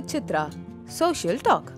Chitra social talk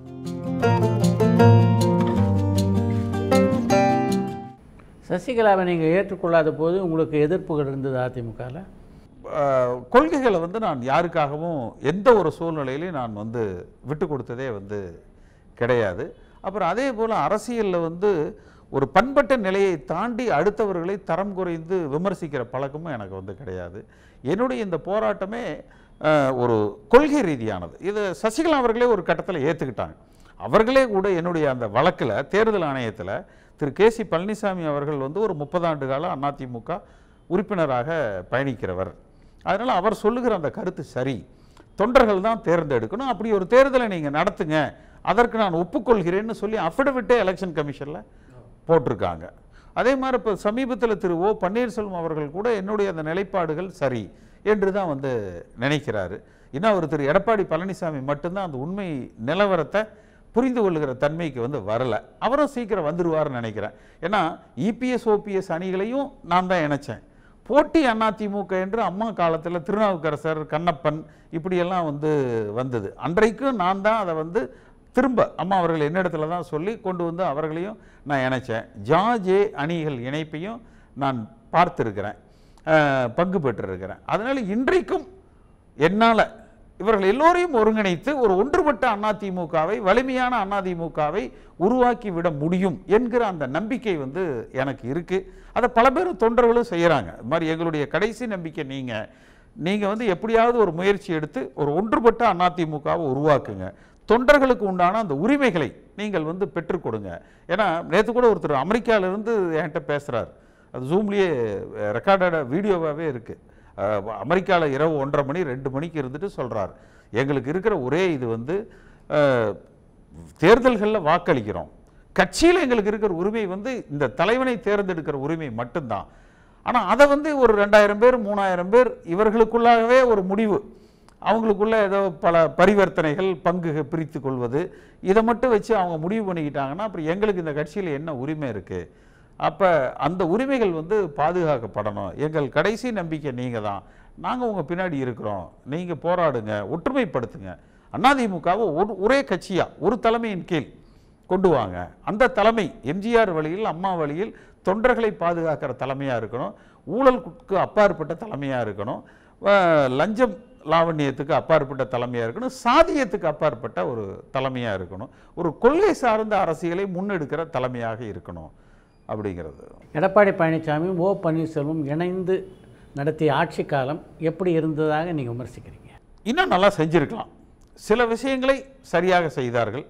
சசிகலாவை நீங்கள் ஏற்றுக்கொள்ளாத போது உங்களுக்கு எதிர்ப்புகள் இருந்தது அதிமுகவில் ஆஹ், கொள்கைகளை வந்து நான் யாருக்காகவும் எந்த ஒரு சூழ்நிலையிலையும் நான் வந்து விட்டு கொடுத்ததே வந்து கிடையாது அப்புறம் அதே போல் அரசியலில் வந்து ஒரு பண்பட்ட நிலையை தாண்டி அடுத்தவர்களை தரம் குறைந்து விமர்சிக்கிற பழக்கமும் எனக்கு வந்து கிடையாது என்னுடைய இந்த போராட்டமே ஆஹ், ஒரு கொள்கை ரீதியானது இது சசிகலா அவர்களே ஒரு கட்டத்தில் ஏற்றுக்கிட்டாங்க அவர்களே கூட என்னுடைய அந்த வழக்கில் தேர்தல் ஆணையத்தில் திரு கே சி பழனிசாமி அவர்கள் வந்து ஒரு முப்பது ஆண்டு கால அதிமுக உறுப்பினராக பயணிக்கிறவர் அதனால் அவர் சொல்லுகிற அந்த கருத்து சரி தொண்டர்கள் தான் தேர்ந்தெடுக்கணும் அப்படி ஒரு தேர்தலை நீங்கள் நடத்துங்க அதற்கு நான் ஒப்புக்கொள்கிறேன்னு சொல்லி அஃபிடவிட்டே எலெக்ஷன் கமிஷனில் போட்டிருக்காங்க அதே மாதிரி இப்போ சமீபத்தில் திரு ஓ பன்னீர்செல்வம் அவர்கள் கூட என்னுடைய அந்த நிலைப்பாடுகள் சரி என்று தான் வந்து நினைக்கிறாரு இன்னும் அவர் திரு எடப்பாடி பழனிசாமி மட்டும்தான் அந்த உண்மை நிலவரத்தை புரிந்து கொள்ளுகிற தன்மைக்கு வந்து வரல அவரும் சீக்கிரம் வந்துருவார்னு நினைக்கிறேன் ஏன்னா இபிஎஸ் ஓபிஎஸ் அணிகளையும் நான் தான் இணைச்சேன் போட்டி அதிமுக என்று அம்மா காலத்தில் திருநாவுக்கரசர் கண்ணப்பன் இப்படியெல்லாம் வந்து வந்தது அன்றைக்கும் நான் தான் அதை வந்து திரும்ப அம்மா அவர்கள் என்னிடத்துல தான் சொல்லி கொண்டு வந்து அவர்களையும் நான் இணைச்சேன் ஜாஜே அணிகள் இணைப்பையும் நான் பார்த்துருக்கிறேன் அஹ், பங்கு பெற்றிருக்கிறேன் அதனால் இன்றைக்கும் என்னால் இவர்கள் எல்லோரையும் ஒருங்கிணைத்து ஒரு ஒன்றுபட்ட அதிமுகவை வலிமையான அதிமுகவை உருவாக்கி விட முடியும் என்கிற அந்த நம்பிக்கை வந்து எனக்கு இருக்கு அதை பல பேர் தொண்டர்களும் செய்கிறாங்க இது மாதிரி எங்களுடைய கடைசி நம்பிக்கை நீங்கள் நீங்கள் வந்து எப்படியாவது ஒரு முயற்சி எடுத்து ஒரு ஒன்றுபட்ட அதிமுகவை உருவாக்குங்க தொண்டர்களுக்கு உண்டான அந்த உரிமைகளை நீங்கள் வந்து பெற்றுக் கொடுங்க ஏன்னா நேற்று கூட ஒருத்தர் அமெரிக்காவிலிருந்து என்கிட்ட பேசுகிறார் அது ஜூம்லேயே ரெக்கார்டட் வீடியோவாகவே இருக்குது அமெரிக்காவில் இரவு ஒன்றரை மணி ரெண்டு மணிக்கு இருந்துட்டு சொல்கிறார் எங்களுக்கு இருக்கிற ஒரே இது வந்து அஹ், தேர்தல்களில் வாக்களிக்கிறோம் கட்சியில் எங்களுக்கு இருக்கிற உரிமை வந்து இந்த தலைவனை தேர்ந்தெடுக்கிற உரிமை மட்டும்தான் ஆனால் அதை வந்து ஒரு ரெண்டாயிரம் பேர் மூணாயிரம் பேர் இவர்களுக்குள்ளாகவே ஒரு முடிவு அவங்களுக்குள்ள ஏதோ பல பரிவர்த்தனைகள் பங்கு பிரித்து கொள்வது இதை மட்டும் வச்சு அவங்க முடிவு பண்ணிக்கிட்டாங்கன்னா அப்புறம் எங்களுக்கு இந்த கட்சியில் என்ன உரிமை இருக்குது அப்போ அந்த உரிமைகள் வந்து பாதுகாக்கப்படணும் எங்கள் கடைசி நம்பிக்கை நீங்கள் தான் நாங்கள் உங்கள் பின்னாடி இருக்கிறோம் நீங்கள் போராடுங்க ஒற்றுமைப்படுத்துங்க அதிமுகவை ஒரு ஒரே கட்சியாக ஒரு தலைமையின் கீழ் கொண்டு வாங்க அந்த தலைமை எம்ஜிஆர் வழியில் அம்மா வழியில் தொண்டர்களை பாதுகாக்கிற தலைமையாக இருக்கணும் ஊழலுக்கு அப்பாற்பட்ட தலைமையாக இருக்கணும் அஹ் லஞ்சம் லாவண்யத்துக்கு அப்பாற்பட்ட தலைமையாக இருக்கணும் சாதியத்துக்கு அப்பாற்பட்ட ஒரு தலைமையாக இருக்கணும் ஒரு கொள்கை சார்ந்த அரசியலை முன்னெடுக்கிற தலைமையாக இருக்கணும் அப்படிங்கிறது எடப்பாடி பழனிசாமியும் ஓ பன்னீர்செல்வம் இணைந்து நடத்திய ஆட்சி காலம் எப்படி இருந்ததாக நீங்கள் விமர்சிக்கிறீங்க இன்னும் நல்லா செஞ்சிருக்கலாம் சில விஷயங்களை சரியாக செய்தார்கள்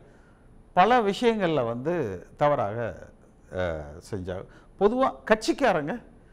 பல விஷயங்களில் வந்து தவறாக அஹ், செஞ்சாங்க பொதுவாக கட்சிக்காரங்க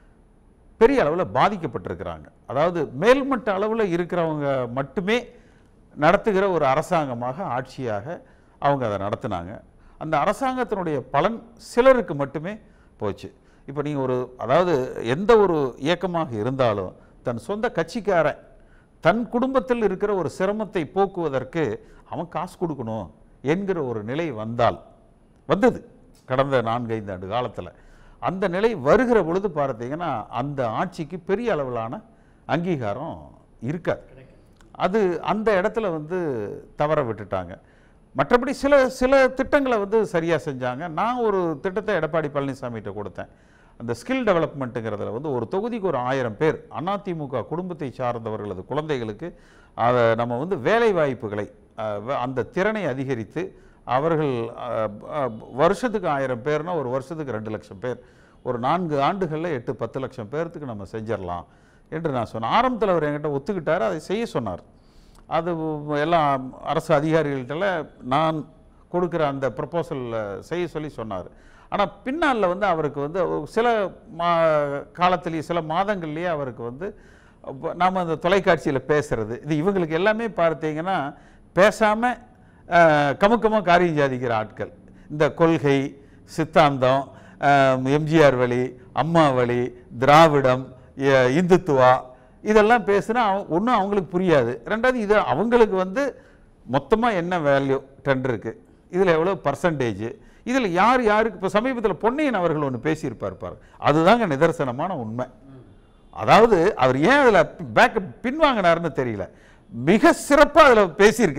பெரிய அளவில் பாதிக்கப்பட்டிருக்கிறாங்க அதாவது மேல்மட்ட அளவில் இருக்கிறவங்க மட்டுமே நடத்துகிற ஒரு அரசாங்கமாக ஆட்சியாக அவங்க அதை நடத்துனாங்க அந்த அரசாங்கத்தினுடைய பலன் சிலருக்கு மட்டுமே போச்சு இப்போ நீங்கள் ஒரு அதாவது எந்த ஒரு இயக்கமாக இருந்தாலும் தன் சொந்த கட்சிக்காரன் தன் குடும்பத்தில் இருக்கிற ஒரு சிரமத்தை போக்குவதற்கு அவன் காசு கொடுக்கணும் என்கிற ஒரு நிலை வந்தால் வந்தது கடந்த நான்கைந்து ஆண்டு காலத்தில் அந்த நிலை வருகிற பொழுது பார்த்தீங்கன்னா அந்த ஆட்சிக்கு பெரிய அளவிலான அங்கீகாரம் இருக்காது அது அந்த இடத்துல வந்து தவற விட்டுட்டாங்க மற்றபடி சில சில திட்டங்களை வந்து சரியாக செஞ்சாங்க நான் ஒரு திட்டத்தை எடப்பாடி பழனிசாமிகிட்ட கொடுத்தேன் அந்த ஸ்கில் டெவலப்மெண்ட்டுங்கிறதுல வந்து ஒரு தொகுதிக்கு ஒரு ஆயிரம் பேர் அதிமுக குடும்பத்தை சார்ந்தவர்களது குழந்தைகளுக்கு அதை நம்ம வந்து வேலை வாய்ப்புகளை அஹ், வ- அந்த திறனை அதிகரித்து அவர்கள் அஹ், அஹ், வருஷத்துக்கு ஆயிரம் பேர்னா ஒரு வருஷத்துக்கு ரெண்டு லட்சம் பேர் ஒரு நான்கு ஆண்டுகளில் எட்டு பத்து லட்சம் பேர்த்துக்கு நம்ம செஞ்சிடலாம் என்று நான் சொன்னேன் ஆரம்பத்தில் அவர் என்கிட்ட ஒத்துக்கிட்டார் அதை செய்ய சொன்னார் அது எல்லாம் அரசு அதிகாரிகள்கிட்ட நான் கொடுக்குற அந்த ப்ரப்போசல் செய்ய சொல்லி சொன்னார் ஆனால் பின்னாளில் வந்து அவருக்கு வந்து சில மா காலத்திலேயே சில மாதங்கள்லேயே அவருக்கு வந்து அப்ப நாம அந்த தொலைக்காட்சியில் பேசுறது இது இவங்களுக்கு எல்லாமே பார்த்தீங்கன்னா பேசாமல் கமுக்கமாக காரியம் சாதிக்கிற ஆட்கள் இந்த கொள்கை சித்தாந்தம் அஹ், எம்ஜிஆர் வழி அம்மா வழி திராவிடம் எ- இந்துத்துவா இதெல்லாம் பேசுனா ஒன்றும் அவங்களுக்கு புரியாது ரெண்டாவது இது அவங்களுக்கு வந்து மொத்தமாக என்ன வேல்யூ டெண்டருக்கு இதில் எவ்வளோ பர்சன்டேஜ் இதில் யார் யாருக்கு இப்போ சமீபத்தில் பொன்னையன் அவர்கள் ஒன்று பேசியிருப்பார் பாரு அதுதாங்க நிதர்சனமான உண்மை அதாவது அவர் ஏன் அதில் பேக் பின்வாங்கினாருன்னு தெரியல மிக சிறப்பாக அதில் பேசியிருக்கார்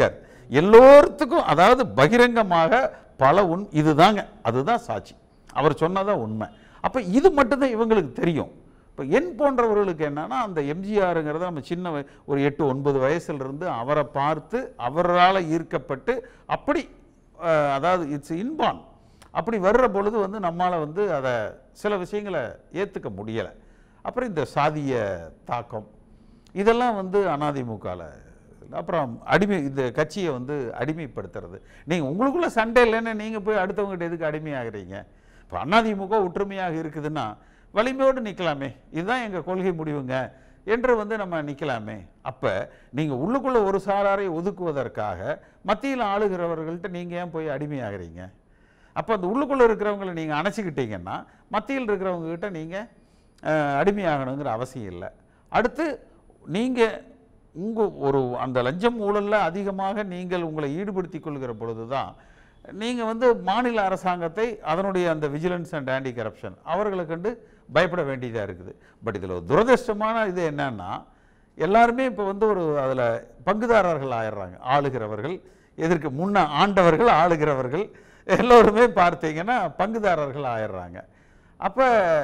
எல்லோருத்துக்கும் அதாவது பகிரங்கமாக பல உண் இதுதாங்க அதுதான் சாட்சி அவர் சொன்னதான் உண்மை அப்போ இது மட்டும்தான் இவங்களுக்கு தெரியும் இப்போ என் போன்றவர்களுக்கு என்னன்னா அந்த எம்ஜிஆருங்கிறத நம்ம சின்ன வய- ஒரு எட்டு ஒன்பது வயசுல இருந்து அவரை பார்த்து அவரால் ஈர்க்கப்பட்டு அப்படி அஹ், அதாவது இட்ஸ் இன்பான் அப்படி வர்ற பொழுது வந்து நம்மால் வந்து அதை சில விஷயங்களை ஏற்றுக்க முடியலை அப்புறம் இந்த சாதிய தாக்கம் இதெல்லாம் வந்து அதிமுகவில் அப்புறம் அடிமை இந்த கட்சியை வந்து அடிமைப்படுத்துறது நீங்கள் உங்களுக்குள்ள சண்டை இல்லைன்னு நீங்கள் போய் அடுத்தவங்ககிட்ட எதுக்கு அடிமையாகிறீங்க இப்போ அதிமுக ஒற்றுமையாக இருக்குதுன்னா வலிமையோடு நிற்கலாமே இதுதான் எங்கள் கொள்கை முடிவுங்க என்று வந்து நம்ம நிற்கலாமே அப்போ நீங்கள் உள்ளுக்குள்ள ஒரு சாராரை ஒதுக்குவதற்காக மத்தியில் ஆளுகிறவர்கள்ட்ட நீங்கள் ஏன் போய் அடிமையாகிறீங்க அப்போ அந்த உள்ளுக்குள்ளே இருக்கிறவங்களை நீங்கள் அணைச்சிக்கிட்டீங்கன்னா மத்தியில் இருக்கிறவங்க கிட்ட நீங்கள் அடிமையாகணுங்கிற அவசியம் இல்லை அடுத்து நீங்கள் உங்கள் ஒரு அந்த லஞ்சம் ஊழலில் அதிகமாக நீங்கள் உங்களை ஈடுபடுத்திக் கொள்கிற பொழுது தான் நீங்கள் வந்து மாநில அரசாங்கத்தை அதனுடைய அந்த விஜிலன்ஸ் அண்ட் ஆன்டி கரப்ஷன் அவர்களை கண்டு பயப்பட வேண்டியதாக இருக்குது பட் இதில் ஒரு துரதிர்ஷ்டமான இது என்னன்னா எல்லாருமே இப்போ வந்து ஒரு அதில் பங்குதாரர்கள் ஆயிடுறாங்க ஆளுகிறவர்கள் எதற்கு முன்ன ஆண்டவர்கள் ஆளுகிறவர்கள் எல்லோருமே பார்த்தீங்கன்னா பங்குதாரர்கள் ஆயிடுறாங்க அப்போ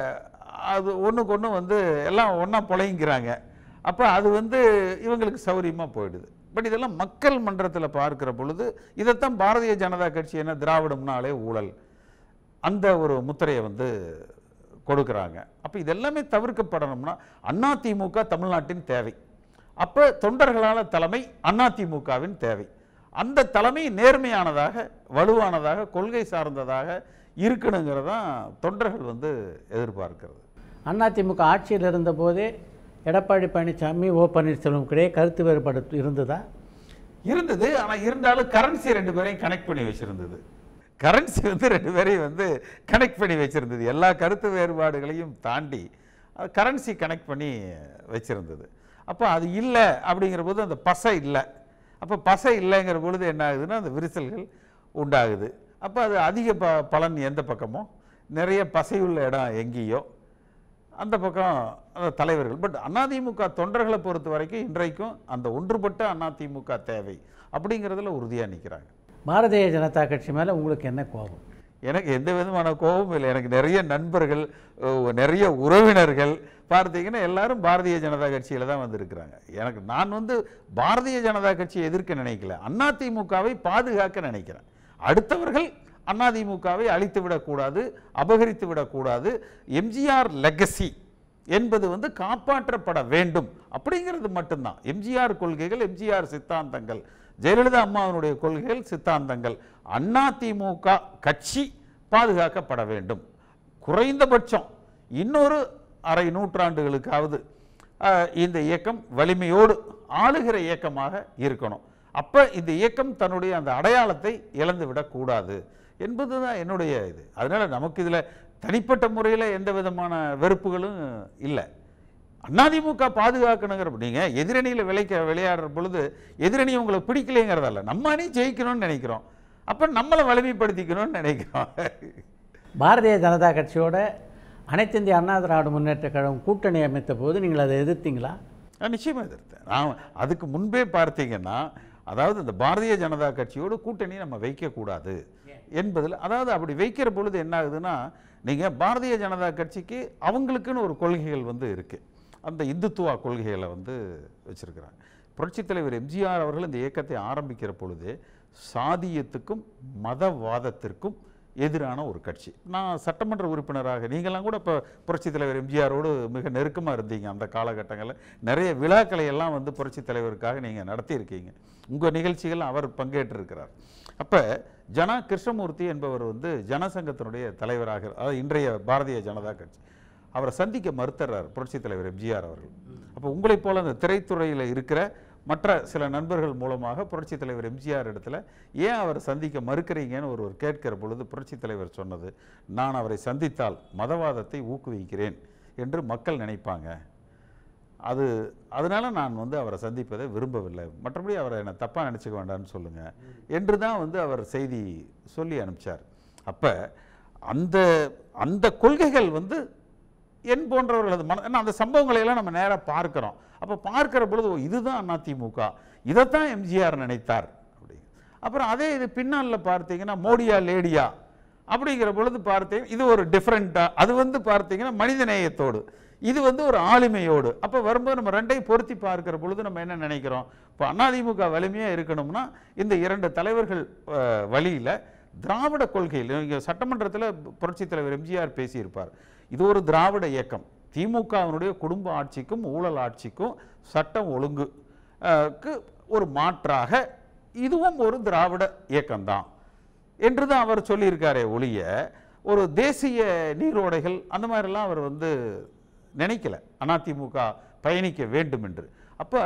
அது ஒன்றுக்கு ஒன்று வந்து எல்லாம் ஒன்றா புழைங்கிறாங்க அப்போ அது வந்து இவங்களுக்கு சௌரியமாக போயிடுது பட் இதெல்லாம் மக்கள் மன்றத்தில் பார்க்கிற பொழுது இதைத்தான் பாரதிய ஜனதா கட்சி என்ன திராவிடம்னாலே ஊழல் அந்த ஒரு முத்திரையை வந்து கொடுக்குறாங்க அப்போ இதெல்லாமே தவிர்க்கப்படணும்னா அதிமுக தமிழ்நாட்டின் தேவை அப்போ தொண்டர்களால் தலைமை அதிமுகவின் தேவை அந்த தலைமை நேர்மையானதாக வலுவானதாக கொள்கை சார்ந்ததாக இருக்கணுங்கிறதான் தொண்டர்கள் வந்து எதிர்பார்க்கிறது அதிமுக ஆட்சியில் இருந்தபோதே எடப்பாடி பழனிசாமி ஓ பன்னீர்செல்வம் கிடையே கருத்து வேறுபாடு இருந்ததா இருந்தது ஆனால் இருந்தாலும் கரன்சி ரெண்டு பேரையும் கனெக்ட் பண்ணி வச்சிருந்தது கரன்சி வந்து ரெண்டு பேரையும் வந்து கனெக்ட் பண்ணி வச்சிருந்தது எல்லா கருத்து வேறுபாடுகளையும் தாண்டி கரன்சி கனெக்ட் பண்ணி வச்சிருந்தது அப்போ அது இல்லை அப்படிங்கிற போது அந்த பசை இல்லை அப்போ பசை இல்லைங்கிற பொழுது என்ன ஆகுதுன்னா அந்த விரிசல்கள் உண்டாகுது அப்போ அது அதிக ப பலன் எந்த பக்கமோ நிறைய பசையுள்ள இடம் எங்கேயோ அந்த பக்கம் அந்த தலைவர்கள் பட் அதிமுக தொண்டர்களை பொறுத்த வரைக்கும் இன்றைக்கும் அந்த ஒன்றுபட்ட அதிமுக தேவை அப்படிங்கிறதுல உறுதியாக நிற்கிறாங்க பாரதிய ஜனதா கட்சி மேலே உங்களுக்கு என்ன கோபம் எனக்கு எந்த விதமான கோபமும் இல்லை எனக்கு நிறைய நண்பர்கள் அஹ், நிறைய உறவினர்கள் பார்த்தீங்கன்னா எல்லாரும் பாரதிய ஜனதா கட்சியில் தான் வந்திருக்கிறாங்க எனக்கு நான் வந்து பாரதிய ஜனதா கட்சியை எதிர்க்க நினைக்கல அதிமுகவை பாதுகாக்க நினைக்கிறேன் அடுத்தவர்கள் அதிமுகவை அழித்து விடக்கூடாது அபகரித்து விடக்கூடாது எம்ஜிஆர் லெகசி என்பது வந்து காப்பாற்றப்பட வேண்டும் அப்படிங்கிறது மட்டும்தான் எம்ஜிஆர் கொள்கைகள் எம்ஜிஆர் சித்தாந்தங்கள் ஜெயலலிதா அம்மாவினுடைய கொள்கைகள் சித்தாந்தங்கள் அதிமுக கட்சி பாதுகாக்கப்பட வேண்டும் குறைந்தபட்சம் இன்னொரு அரை நூற்றாண்டுகளுக்காவது அஹ், இந்த இயக்கம் வலிமையோடு ஆளுகிற இயக்கமாக இருக்கணும் அப்போ இந்த இயக்கம் தன்னுடைய அந்த அடையாளத்தை இழந்து விடக்கூடாது என்பது தான் என்னுடைய இது அதனால் நமக்கு இதில் தனிப்பட்ட முறையில் எந்த விதமான வெறுப்புகளும் இல்லை அதிமுக பாதுகாக்கணுங்கிற நீங்கள் எதிரணியில் விளைக்க விளையாடுற பொழுது எதிரணி உங்களை பிடிக்கலைங்கிறதல்ல நம்ம அணி ஜெயிக்கணும்னு நினைக்கிறோம் அப்போ நம்மளை வலிமைப்படுத்திக்கணும்னு நினைக்கிறோம் பாரதிய ஜனதா கட்சியோட அனைத்து இந்திய அண்ணா திராவிட முன்னேற்ற கழகம் கூட்டணி அமைத்த போது நீங்கள் அதை எதிர்த்தீங்களா நான் நிச்சயமாக எதிர்த்தேன் நான் அதுக்கு முன்பே பார்த்தீங்கன்னா அதாவது இந்த பாரதிய ஜனதா கட்சியோடு கூட்டணி நம்ம வைக்கக்கூடாது என்பதில் அதாவது அப்படி வைக்கிற பொழுது என்ன ஆகுதுன்னா நீங்கள் பாரதிய ஜனதா கட்சிக்கு அவங்களுக்குன்னு ஒரு கொள்கைகள் வந்து இருக்குது அந்த இந்துத்துவா கொள்கைகளை வந்து வச்சிருக்கிறாங்க புரட்சித் தலைவர் எம்ஜிஆர் அவர்கள் இந்த இயக்கத்தை ஆரம்பிக்கிற பொழுது சாதியத்துக்கும் மதவாதத்திற்கும் எதிரான ஒரு கட்சி நான் சட்டமன்ற உறுப்பினராக நீங்களாம் கூட இப்போ புரட்சித் தலைவர் எம்ஜிஆரோடு மிக நெருக்கமாக இருந்தீங்க அந்த காலகட்டங்களில் நிறைய விழாக்களை எல்லாம் வந்து புரட்சித் தலைவருக்காக நீங்கள் நடத்தியிருக்கீங்க உங்கள் நிகழ்ச்சிகள் அவர் பங்கேற்றிருக்கிறார் அப்போ ஜனா கிருஷ்ணமூர்த்தி என்பவர் வந்து ஜனசங்கத்தினுடைய தலைவராக அதாவது இன்றைய பாரதிய ஜனதா கட்சி அவரை சந்திக்க மறுத்துறார் புரட்சித் தலைவர் எம்ஜிஆர் அவர்கள் அப்போ உங்களைப் போல அந்த திரைத்துறையில் இருக்கிற மற்ற சில நண்பர்கள் மூலமாக புரட்சித் தலைவர் எம்ஜிஆர் இடத்துல ஏன் அவரை சந்திக்க மறுக்கிறீங்கன்னு ஒருவர் கேட்கிற பொழுது புரட்சித் தலைவர் சொன்னது நான் அவரை சந்தித்தால் மதவாதத்தை ஊக்குவிக்கிறேன் என்று மக்கள் நினைப்பாங்க அது அதனால நான் வந்து அவரை சந்திப்பதை விரும்பவில்லை மற்றபடி அவரை என்னை தப்பாக நினச்சிக்க வேண்டாம்னு சொல்லுங்கள் என்று தான் வந்து அவர் செய்தி சொல்லி அனுப்பிச்சார் அப்போ அந்த அந்த கொள்கைகள் வந்து என் போன்றவர்களது மன ஏன்னா அந்த சம்பவங்களை எல்லாம் நம்ம நேராக பார்க்குறோம் அப்போ பார்க்கிற பொழுது ஓ, இதுதான் அதிமுக இதைத்தான் எம்ஜிஆர் நினைத்தார் அப்படி அப்புறம் அதே இது பின்னாலில் பார்த்தீங்கன்னா மோடியா லேடியா அப்படிங்கிற பொழுது பார்த்தீங்க இது ஒரு டிஃப்ரெண்ட்டாக அது வந்து பார்த்தீங்கன்னா மனிதநேயத்தோடு இது வந்து ஒரு ஆளுமையோடு அப்போ வரும்போது நம்ம ரெண்டையும் பொருத்தி பார்க்கிற பொழுது நம்ம என்ன நினைக்கிறோம் இப்போ அதிமுக வலிமையாக இருக்கணும்னா இந்த இரண்டு தலைவர்கள் வழியில் திராவிட கொள்கையில் இங்கே சட்டமன்றத்தில் புரட்சித் தலைவர் எம்ஜிஆர் பேசியிருப்பார் இது ஒரு திராவிட இயக்கம் திமுகவினுடைய குடும்ப ஆட்சிக்கும் ஊழல் ஆட்சிக்கும் சட்டம் ஒழுங்கு அஹ், க்கு ஒரு மாற்றாக இதுவும் ஒரு திராவிட இயக்கம்தான் என்று தான் அவர் சொல்லியிருக்காரே ஒழிய ஒரு தேசிய நீரோடைகள் அந்த மாதிரிலாம் அவர் வந்து நினைக்கல அதிமுக பயணிக்க வேண்டும் என்று அப்போ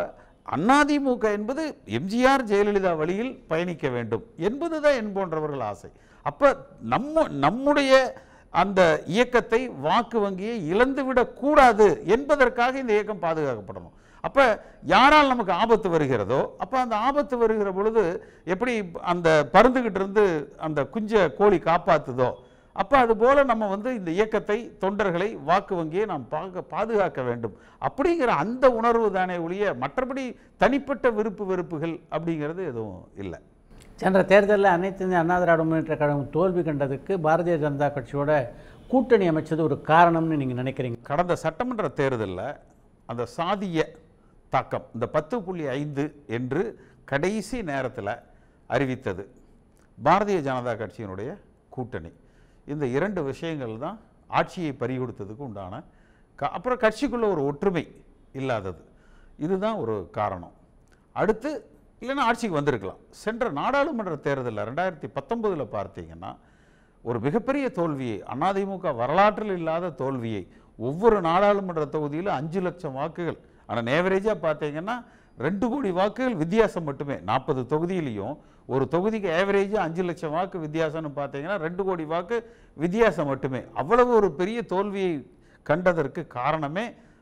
அதிமுக என்பது எம்ஜிஆர் ஜெயலலிதா வழியில் பயணிக்க வேண்டும் என்பது தான் என் போன்றவர்கள் ஆசை அப்போ நம்ம நம்முடைய அந்த இயக்கத்தை வாக்கு வங்கியை இழந்துவிடக் கூடாது என்பதற்காக இந்த இயக்கம் பாதுகாக்கப்படணும் அப்ப யாரால் நமக்கு ஆபத்து வருகிறதோ அப்ப அந்த ஆபத்து வருகிற பொழுது எப்படி அந்த பருந்துகிட்டு இருந்து அந்த குஞ்ச கோழி காப்பாத்துதோ அப்ப அது போல நம்ம வந்து இந்த இயக்கத்தை தொண்டர்களை வாக்கு வங்கியை நாம் பாக பாதுகாக்க வேண்டும் அப்படிங்கிற அந்த உணர்வு தானே ஒழிய மற்றபடி தனிப்பட்ட விருப்பு வெறுப்புகள் அப்படிங்கிறது எதுவும் இல்லை சென்ற தேர்தலில் அனைத்து இந்திய அண்ணா திராவிட முன்னேற்ற கழகம் தோல்வி கண்டதுக்கு பாரதிய ஜனதா கட்சியோட கூட்டணி அமைச்சது ஒரு காரணம்னு நீங்கள் நினைக்கிறீங்க கடந்த சட்டமன்ற தேர்தலில் அந்த சாதிய தாக்கம் இந்த பத்து புள்ளி ஐந்து என்று கடைசி நேரத்தில் அறிவித்தது பாரதிய ஜனதா கட்சியினுடைய கூட்டணி இந்த இரண்டு விஷயங்கள் தான் ஆட்சியை பறிகொடுத்ததுக்கு உண்டான கா- அப்புறம் கட்சிக்குள்ள ஒரு ஒற்றுமை இல்லாதது இதுதான் ஒரு காரணம் அடுத்து இல்லைன்னா ஆட்சிக்கு வந்திருக்கலாம் சென்ற நாடாளுமன்ற தேர்தலில் ரெண்டாயிரத்தி பத்தொன்பதில் பார்த்தீங்கன்னா ஒரு மிகப்பெரிய தோல்வியை அதிமுக வரலாற்றில் இல்லாத தோல்வியை ஒவ்வொரு நாடாளுமன்ற தொகுதியிலும் அஞ்சு லட்சம் வாக்குகள் ஆனால் நேவரேஜாக பார்த்தீங்கன்னா ரெண்டு கோடி வாக்குகள் வித்தியாசம் மட்டுமே நாற்பது தொகுதியிலையும் ஒரு தொகுதிக்கு ஆவரேஜாக அஞ்சு லட்சம் வாக்கு வித்தியாசம்னு பார்த்தீங்கன்னா ரெண்டு கோடி வாக்கு வித்தியாசம் மட்டுமே அவ்வளவு ஒரு பெரிய தோல்வியை கண்டதற்கு காரணமே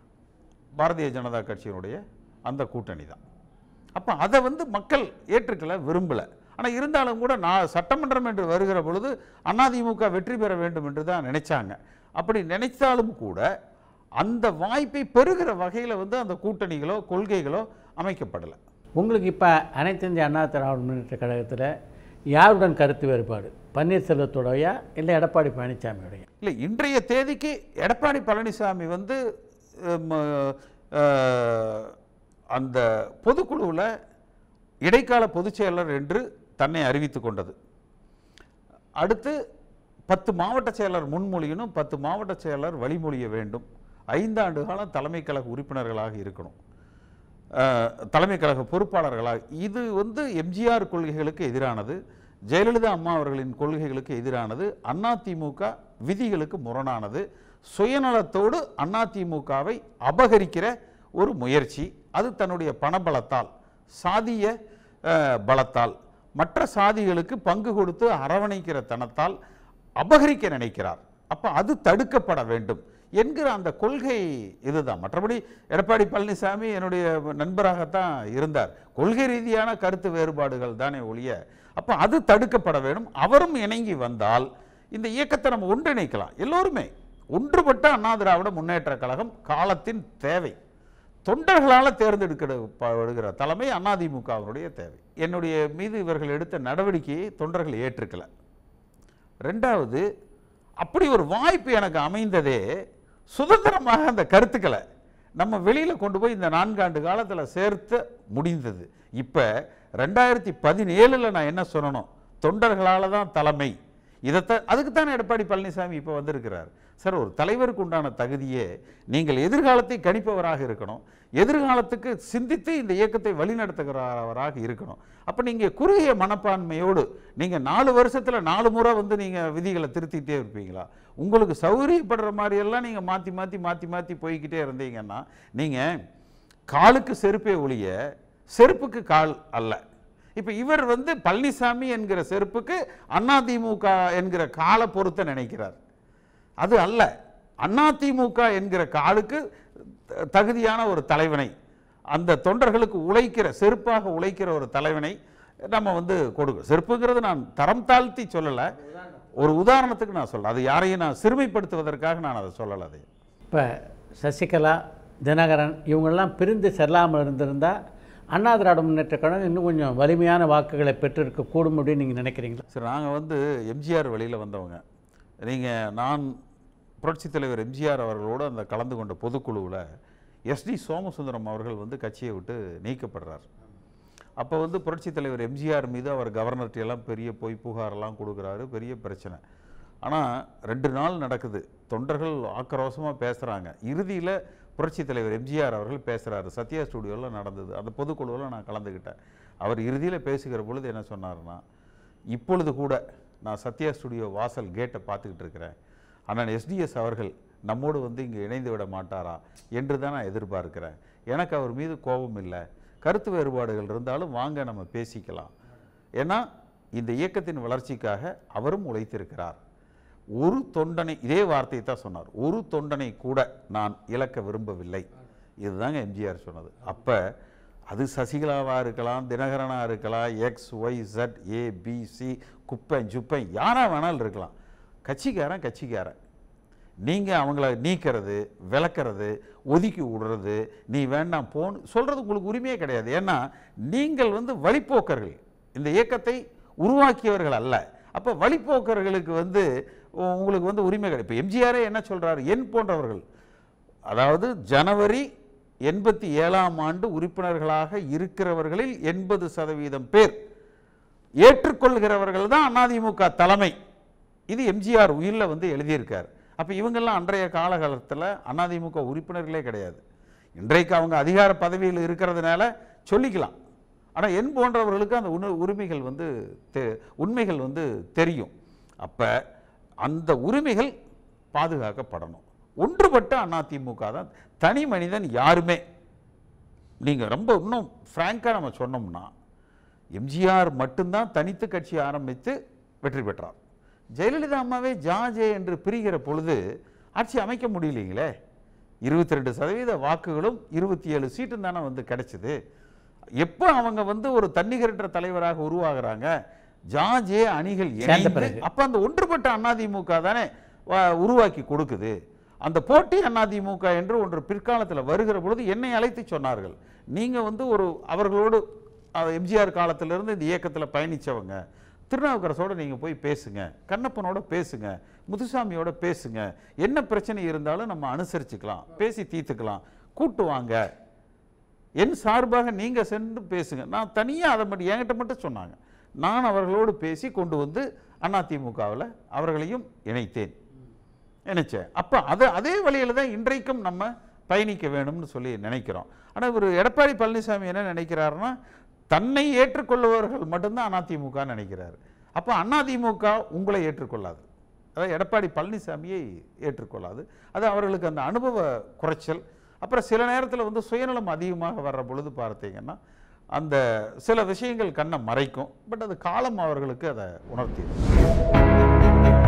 பாரதிய ஜனதா கட்சியினுடைய அந்த கூட்டணி தான் அப்போ அதை வந்து மக்கள் ஏற்றுக்கல விரும்பல ஆனால் இருந்தாலும் கூட நான் சட்டமன்றம் என்று வருகிற பொழுது அதிமுக வெற்றி பெற வேண்டும் என்று தான் நினைச்சாங்க அப்படி நினைத்தாலும் கூட அந்த வாய்ப்பை பெறுகிற வகையில் வந்து அந்த கூட்டணிகளோ கொள்கைகளோ அமைக்கப்படலை உங்களுக்கு இப்போ அனைத்து இந்திய அண்ணா திராவிட முன்னேற்ற கழகத்தில் யாருடன் கருத்து வேறுபாடு பன்னீர்செல்வத்தோடையா இல்லை எடப்பாடி பழனிசாமியோடைய இல்லை இன்றைய தேதிக்கு எடப்பாடி பழனிசாமி வந்து ஹம், அஹ், அந்த பொதுக்குழுவில் இடைக்கால பொதுச் செயலர் என்று தன்னை அறிவித்து கொண்டது அடுத்து பத்து மாவட்ட செயலர் முன்மொழியணும் பத்து மாவட்ட செயலர் வழிமொழிய வேண்டும் ஐந்தாண்டு காலம் தலைமை கழக உறுப்பினர்களாக இருக்கணும் அஹ், தலைமை கழக பொறுப்பாளர்களாக இது வந்து எம்ஜிஆர் கொள்கைகளுக்கு எதிரானது ஜெயலலிதா அம்மா அவர்களின் கொள்கைகளுக்கு எதிரானது அதிமுக விதிகளுக்கு முரணானது சுயநலத்தோடு அதிமுகவை அபகரிக்கிற ஒரு முயற்சி அது தன்னுடைய பணபலத்தால் சாதிய அஹ், பலத்தால் மற்ற சாதிகளுக்கு பங்கு கொடுத்து அரவணைக்கிற தனத்தால் அபகரிக்க நினைக்கிறார் அப்ப அது தடுக்கப்பட வேண்டும் என்கிற அந்த கொள்கை இதுதான் மற்றபடி எடப்பாடி பழனிசாமி என்னுடைய நண்பராகத்தான் இருந்தார் கொள்கை ரீதியான கருத்து வேறுபாடுகள் தானே ஒழிய அப்ப அது தடுக்கப்பட வேண்டும் அவரும் இணங்கி வந்தால் இந்த இயக்கத்தை நம்ம ஒன்றிணைக்கலாம் எல்லோருமே ஒன்றுபட்ட அண்ணா திராவிட முன்னேற்ற கழகம் காலத்தின் தேவை தொண்டர்களால் தேர்ந்தெடுக்கப்படுகிற தலைமை அதிமுகவினுடைய தேவை என்னுடைய மீது இவர்கள் எடுத்த நடவடிக்கையை தொண்டர்கள் ஏற்றுக்கல ரெண்டாவது அப்படி ஒரு வாய்ப்பு எனக்கு அமைந்ததே சுதந்திரமாக அந்த கருத்துக்களை நம்ம வெளியில் கொண்டு போய் இந்த நான்காண்டு காலத்தில் சேர்த்து முடிந்தது இப்போ ரெண்டாயிரத்தி பதினேழில் நான் என்ன சொல்லணும் தொண்டர்களால் தான் தலைமை இதைத்தான் அதுக்குத்தான் எடப்பாடி பழனிசாமி இப்போ வந்திருக்கிறார் சார் ஒரு தலைவருக்கு உண்டான தகுதியே நீங்கள் எதிர்காலத்தை கணிப்பவராக இருக்கணும் எதிர்காலத்துக்கு சிந்தித்து இந்த இயக்கத்தை வழிநடத்துகிறவராக இருக்கணும் அப்போ நீங்கள் குறுகிய மனப்பான்மையோடு நீங்கள் நாலு வருஷத்தில் நாலு முறை வந்து நீங்கள் விதிகளை திருத்திக்கிட்டே இருப்பீங்களா உங்களுக்கு சௌகரியப்படுற மாதிரியெல்லாம் நீங்கள் மாற்றி மாற்றி மாற்றி மாற்றி போய்க்கிட்டே இருந்தீங்கன்னா நீங்கள் காலுக்கு செருப்பே ஒழிய செருப்புக்கு கால் அல்ல இப்போ இவர் வந்து பழனிசாமி என்கிற செருப்புக்கு அதிமுக என்கிற காலை பொறுத்த நினைக்கிறார் அது அல்ல அதிமுக என்கிற காலுக்கு த- தகுதியான ஒரு தலைவனை அந்த தொண்டர்களுக்கு உழைக்கிற செருப்பாக உழைக்கிற ஒரு தலைவனை நம்ம வந்து கொடுக்க செருப்புங்கிறது நான் தரம் தாழ்த்தி சொல்லலை ஒரு உதாரணத்துக்கு நான் சொல்ல அது யாரையும் நான் சிறுமைப்படுத்துவதற்காக நான் அதை சொல்லலை அதை இப்போ சசிகலா தினகரன் இவங்கெல்லாம் பிரிந்து செல்லாமல் இருந்திருந்தால் அண்ணா திராவிட முன்னேற்ற கழகம் இன்னும் கொஞ்சம் வலிமையான வாக்குகளை பெற்றிருக்க கூடும் அப்படின்னு நீங்கள் நினைக்கிறீங்களா சரி நாங்கள் வந்து எம்ஜிஆர் வழியில் வந்தவங்க நீங்கள் நான் புரட்சித் தலைவர் எம்ஜிஆர் அவர்களோடு அந்த கலந்து கொண்ட பொதுக்குழுவில் எஸ்டி சோமசுந்தரம் அவர்கள் வந்து கட்சியை விட்டு நீக்கப்படுறார் அப்போ வந்து புரட்சித் தலைவர் எம்ஜிஆர் மீது அவர் கவர்னர்கிட்ட எல்லாம் பெரிய பொய் புகாரெல்லாம் கொடுக்குறாரு பெரிய பிரச்சனை ஆனால் ரெண்டு நாள் நடக்குது தொண்டர்கள் ஆக்ரோஷமாக பேசுகிறாங்க இறுதியில் புரட்சித் தலைவர் எம்ஜிஆர் அவர்கள் பேசுகிறாரு சத்யா ஸ்டுடியோவில் நடந்தது அந்த பொதுக்குழுவில் நான் கலந்துக்கிட்டேன் அவர் இறுதியில் பேசுகிற பொழுது என்ன சொன்னார்னா இப்பொழுது கூட நான் சத்யா ஸ்டுடியோ வாசல் கேட்டை பார்த்துக்கிட்டு இருக்கிறேன் அண்ணன் எஸ்டிஎஸ் அவர்கள் நம்மோடு வந்து இங்கே இணைந்து விட மாட்டாரா என்று தான் நான் எதிர்பார்க்கிறேன் எனக்கு அவர் மீது கோபம் இல்லை கருத்து வேறுபாடுகள் இருந்தாலும் வாங்க நம்ம பேசிக்கலாம் ஏன்னா இந்த இயக்கத்தின் வளர்ச்சிக்காக அவரும் உழைத்திருக்கிறார் ஒரு தொண்டனை இதே வார்த்தையை தான் சொன்னார் ஒரு தொண்டனை கூட நான் இழக்க விரும்பவில்லை இதுதாங்க எம்ஜிஆர் சொன்னது அப்போ அது சசிகலாவாக இருக்கலாம் தினகரனாக இருக்கலாம் X Y Z A B C குப்பை சுப்பை யாராக வேணாலும் இருக்கலாம் கட்சிக்காரன் கட்சிக்காரன் நீங்கள் அவங்கள நீக்கிறது விளக்கிறது ஒதுக்கி விடுறது நீ வேண்டாம் போன்னு சொல்கிறது உங்களுக்கு உரிமையே கிடையாது ஏன்னா நீங்கள் வந்து வழிப்போக்கர்கள் இந்த இயக்கத்தை உருவாக்கியவர்கள் அல்ல அப்போ வழிப்போக்கர்களுக்கு வந்து உ- உங்களுக்கு வந்து உரிமை கிடையாது இப்போ எம்ஜிஆரே என்ன சொல்றாரு என் போன்றவர்கள் அதாவது ஜனவரி எண்பத்தி ஏழாம் ஆண்டு உறுப்பினர்களாக இருக்கிறவர்களில் எண்பது சதவீதம் பேர் ஏற்றுக்கொள்கிறவர்கள் தான் அதிமுக தலைமை இது எம்ஜிஆர் உயிரில் வந்து எழுதியிருக்கார் அப்போ இவங்கெல்லாம் அன்றைய காலகட்டத்தில் அதிமுக உறுப்பினர்களே கிடையாது இன்றைக்கு அவங்க அதிகார பதவியில் இருக்கிறதுனால சொல்லிக்கலாம் ஆனால் என் போன்றவர்களுக்கு அந்த உண உரிமைகள் வந்து தெ- உண்மைகள் வந்து தெரியும் அப்போ அந்த உரிமைகள் பாதுகாக்கப்படணும் ஒன்றுபட்ட அதிமுக தான் தனி மனிதன் யாருமே நீங்கள் ரொம்ப இன்னும் ஃப்ராங்காக நம்ம சொன்னோம்னா எம்ஜிஆர் மட்டும்தான் தனித்து கட்சி ஆரம்பித்து வெற்றி பெற்றார் ஜெயலலிதா அம்மாவே ஜாஜே என்று பிரிகிற பொழுது ஆட்சி அமைக்க முடியலைங்களே இருபத்தி ரெண்டு சதவீத வாக்குகளும் இருபத்தி ஏழு சீட்டும் தானே வந்து கிடைச்சது எப்போ அவங்க வந்து ஒரு தன்னிகரற்ற தலைவராக உருவாகுறாங்க ஜாஜே அணிகள் இணைந்து பிறகு. அப்போ அந்த ஒன்றுபட்ட அதிமுக தானே வ- உருவாக்கி கொடுக்குது அந்த போட்டி அதிமுக என்று ஒன்று பிற்காலத்தில் வருகிற பொழுது என்னை அழைத்து சொன்னார்கள் நீங்கள் வந்து ஒரு அவர்களோடு அஹ், எம்ஜிஆர் காலத்திலிருந்து இந்த இயக்கத்தில் பயணிச்சவங்க திருநாவுக்கரசோட நீங்கள் போய் பேசுங்க கண்ணப்பனோட பேசுங்க முத்துசாமியோட பேசுங்க என்ன பிரச்சனை இருந்தாலும் நம்ம அனுசரிச்சுக்கலாம் பேசி தீர்த்துக்கலாம் கூட்டு வாங்க என் சார்பாக நீங்கள் சென்று பேசுங்க நான் தனியாக அதை மட்டும் என்கிட்ட மட்டும் சொன்னாங்க நான் அவர்களோடு பேசி கொண்டு வந்து அதிமுகவில் அவர்களையும் இணைத்தேன் நினைச்சேன் அப்போ அது அதே வழியில் தான் இன்றைக்கும் நம்ம பயணிக்க வேணும்னு சொல்லி நினைக்கிறோம் ஆனால் இவர் எடப்பாடி பழனிசாமி என்ன நினைக்கிறாருன்னா தன்னை ஏற்றுக்கொள்பவர்கள் மட்டும்தான் அதிமுக நினைக்கிறாரு அப்போ அதிமுக உங்களை ஏற்றுக்கொள்ளாது அதாவது எடப்பாடி பழனிசாமியை ஏற்றுக்கொள்ளாது அது அவர்களுக்கு அந்த அனுபவ குறைச்சல் அப்புறம் சில நேரத்தில் வந்து சுயநலம் அதிகமாக வர்ற பொழுது பார்த்தீங்கன்னா அந்த சில விஷயங்கள் கண்ணை மறைக்கும் பட் அது காலம் அவர்களுக்கு அதை உணர்த்திடும்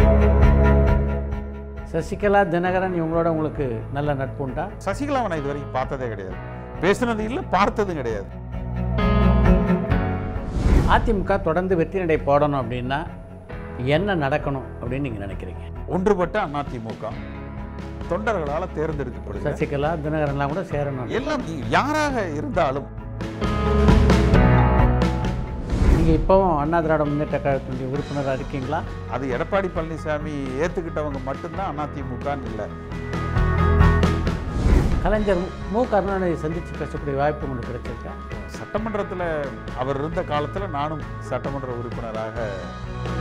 சசிகலா தினகரன் இவங்களோட உங்களுக்கு நல்ல நட்பு உண்டா சசிகலாவை நான் இது வரைக்கும் பார்த்ததே கிடையாது பேசுனது இல்லை பார்த்ததும் கிடையாது அதிமுக தொடர்ந்து வெற்றி நடை போடணும் அப்படின்னா என்ன நடக்கணும் அப்படின்னு நீங்கள் நினைக்கிறீங்க ஒன்றுபட்ட அதிமுக தொண்டர்களால் தேர்ந்தெடுக்கப்படுகிறது சசிகலா தினகரன்லாம் கூட சேரணும் எல்லாம் நீ- யாராக இருந்தாலும் நீங்கள் இப்போவும் அண்ணா திராவிட முன்னேற்ற கழகத்தினுடைய உறுப்பினராக இருக்கீங்களா அது எடப்பாடி பழனிசாமி ஏற்றுக்கிட்டவங்க மட்டும்தான் அதிமுகன்னு இல்லை கலைஞர் மு கருணாநிதி சந்தித்து பேசக்கூடிய வாய்ப்பு உங்களுக்கு கிடைச்சிருக்கா சட்டமன்றத்தில் அவர் இருந்த காலத்தில் நானும் சட்டமன்ற உறுப்பினராக